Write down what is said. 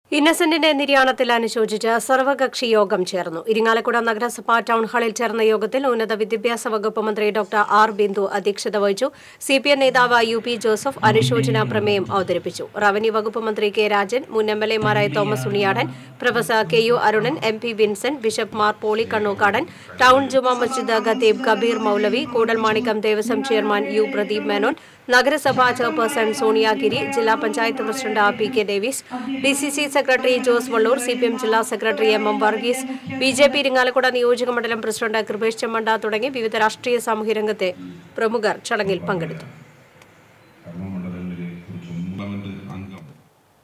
ഇന്നസെന്റിന്റെ നിര്യാണത്തിൽ അനുശോചിച്ച് സർവകക്ഷി യോഗം ചേർന്നു ഇരിങ്ങാലക്കുട നഗരസഭ ടൗൺ ഹാളിൽ ചേർന്ന യോഗത്തിൽ ഉന്നത വിദ്യാഭ്യാസ വകുപ്പ് മന്ത്രി ഡോക്ടർ ആർ ബിന്ദു അധ്യക്ഷത വഹിച്ചു സി പി എം നേതാവ് യു പി ജോസഫ് അനുശോചന പ്രമേയം അവതരിപ്പിച്ചു റവന്യൂ വകുപ്പ് മന്ത്രി കെ രാജൻ മുൻ എം എൽ എമാരായ Thomas Unniyadan professor K U Arunan M P Vincent bishop Mar Poly Kannookadan town Juma Masjid ഖത്തീബ് കബീർ മൌലവി കൂടൽമാണിക്കം ദേവസ്വം ചെയർമാൻ യു പ്രദീപ് മേനോൻ നഗരസഭാ ചെയർപേഴ്സൺ സോണിയ ഗിരി ജില്ലാ panchayat president P K Davis D C C secretary Jose Vallur C P M ജില്ലാ secretary M M Varghese B J P Irinjalakuda നിയോജക മണ്ഡലം president Kripesh Chemmanda തുടങ്ങി വിവിധ രാഷ്ട്രീയ സാമൂഹ്യ രംഗത്തെ പ്രമുഖർ ചടങ്ങിൽ പങ്കെടുത്തു